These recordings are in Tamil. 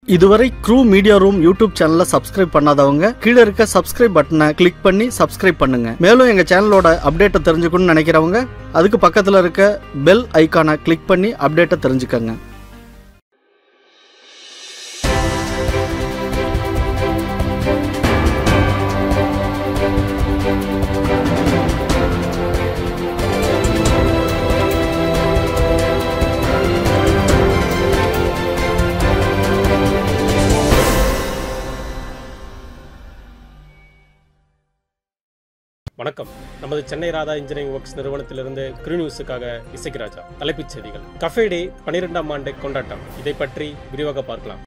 இதுவரை க்ரூ மீடியா ரூம் யூடியூப் சேனலை சப்ஸ்கிரைப் பண்ணாதவங்க கீழே இருக்க சப்ஸ்கிரைப் பட்டனை கிளிக் பண்ணி சப்ஸ்கிரைப் பண்ணுங்க மேலும் எங்க சேனலோட அப்டேட்டை தெரிஞ்சுக்கணும்னு நினைக்கிறவங்க அதுக்கு பக்கத்துல இருக்க பெல் ஐகானை கிளிக் பண்ணி அப்டேட்டை தெரிஞ்சுக்கங்க வணக்கம் நமது சென்னை ராதா இன்ஜினியரிங் ஒர்க்ஸ் நிறுவனத்திலிருந்து கிரு நியூஸுக்காக இசைக்கு ராஜா தலைப்புச் செய்திகள் கஃபே டே பனிரெண்டாம் ஆண்டு கொண்டாட்டம் இதை பற்றி விரிவாக பார்க்கலாம்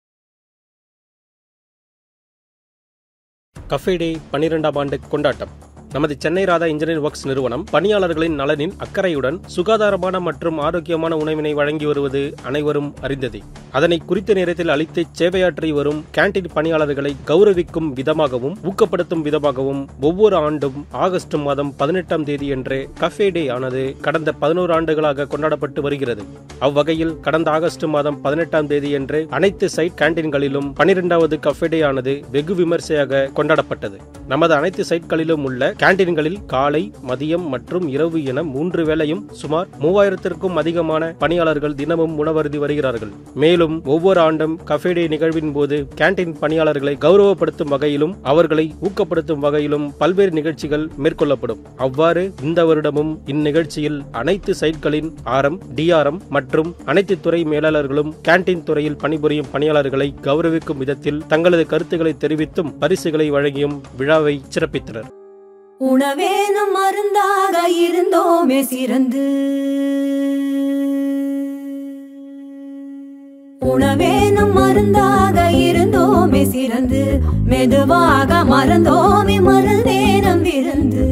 கஃபே டே பனிரெண்டாம் ஆண்டு கொண்டாட்டம் நமது சென்னை ராதா இன்ஜினியரிங் ஒர்க்ஸ் நிறுவனம் பணியாளர்களின் நலனின் அக்கறையுடன் சுகாதாரமான மற்றும் ஆரோக்கியமான உணவினை வழங்கி வருவது அனைவரும் அறிந்ததே அதனை குறித்த நேரத்தில் அளித்து சேவையாற்றி வரும் கேண்டீன் பணியாளர்களை கௌரவிக்கும் விதமாகவும் ஊக்கப்படுத்தும் விதமாகவும் ஒவ்வொரு ஆண்டும் ஆகஸ்ட் மாதம் பதினெட்டாம் தேதி என்று கஃபே டே ஆனது கடந்த பதினோரு ஆண்டுகளாக கொண்டாடப்பட்டு வருகிறது அவ்வகையில் கடந்த ஆகஸ்ட் மாதம் பதினெட்டாம் தேதி என்று அனைத்து சைட் கேண்டீன்களிலும் பனிரெண்டாவது கஃபே டே ஆனது வெகு விமர்சையாக கொண்டாடப்பட்டது நமது அனைத்து சைட்களிலும் உள்ள கேண்டீன்களில் காலை மதியம் மற்றும் இரவு என மூன்று வேளையும் சுமார் மூவாயிரத்திற்கும் அதிகமான பணியாளர்கள் தினமும் உணவருந்தி வருகிறார்கள் மேலும் ஒவ்வொரு ஆண்டும் கஃபே டே நிகழ்வின் போது கேண்டீன் பணியாளர்களை கௌரவப்படுத்தும் வகையிலும் அவர்களை ஊக்கப்படுத்தும் வகையிலும் பல்வேறு நிகழ்ச்சிகள் மேற்கொள்ளப்படும் அவ்வாறு இந்த வருடமும் இந்நிகழ்ச்சியில் அனைத்து சைட்களின் ஆரம் டிஆர்எம் மற்றும் அனைத்து துறை மேலாளர்களும் கேண்டீன் துறையில் பணிபுரியும் பணியாளர்களை கௌரவிக்கும் விதத்தில் தங்களது கருத்துக்களை தெரிவித்தும் பரிசுகளை வழங்கியும் விழாவை சிறப்பித்தனர் உணவேனும் மருந்தாக இருந்தோமே சிறந்து உணவேனும் மருந்தாக இருந்தோமே சிறந்து மெதுவாக மறந்தோமே மருந்தேனம் விருந்து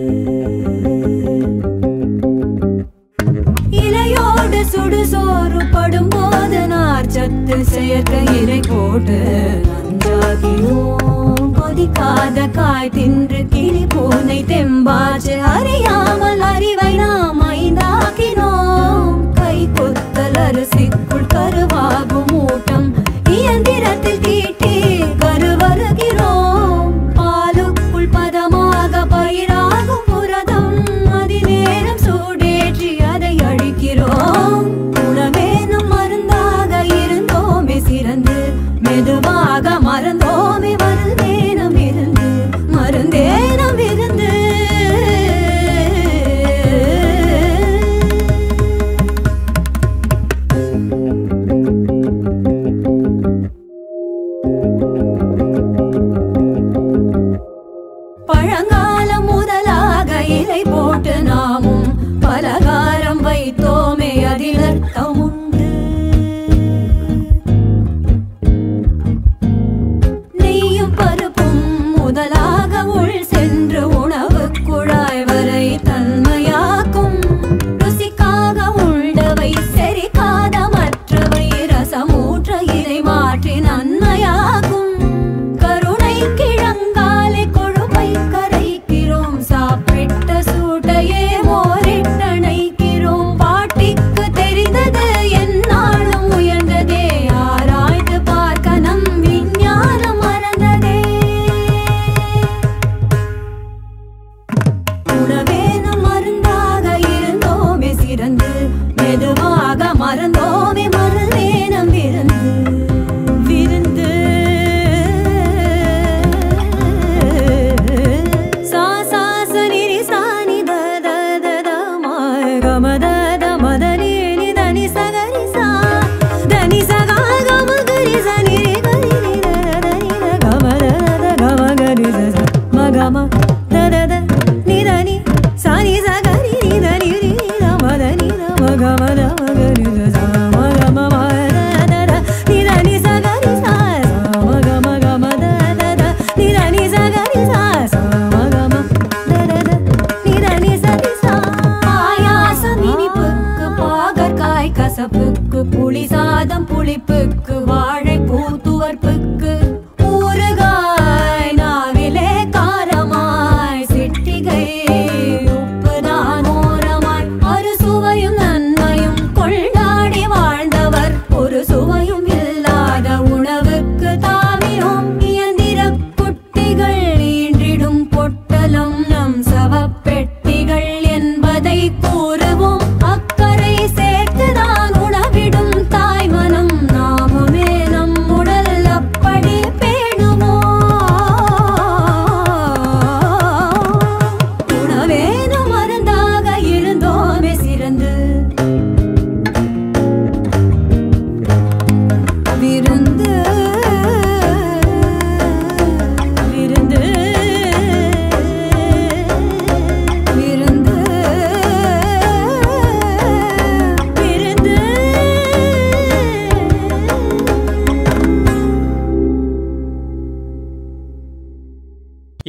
இலையோடு சுடுசோறு படும்போது நார்ச்சத்து செயற்கை இலை போட்டு நஞ்சாகினோம் கொதிக்காத காய் தின்று கிளி பூனை தெம்பாச்சு அறியாமல் அறிவை நாம் ஐந்தாக்கினோம் கை கொத்தல் அரிசிக்குள் கருவாகும் ஊட்டம் இயந்திரத்தில் தீட்டி கருவருகிறோம் பாலுக்குள் பதமாக பயிராகும் புரதம் அதிநேரம் சூடேற்றி அதை அழிக்கிறோம் உணவேனும் மருந்தாக இருந்தோமே சிறந்து மெதுவாக மறந்தோமே மருந்தேனம் இருந்து மருந்தேனம் இருந்து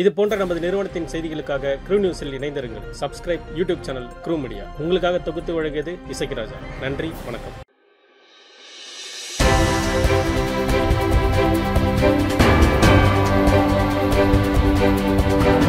இது போன்ற நமது நிறுவனத்தின் செய்திகளுக்காக க்ரூ நியூஸில் இணைந்திருங்கள் subscribe YouTube channel crew media உங்களுக்காக தொகுத்து வழங்கியது இசைக்கிராஜா நன்றி வணக்கம் Thank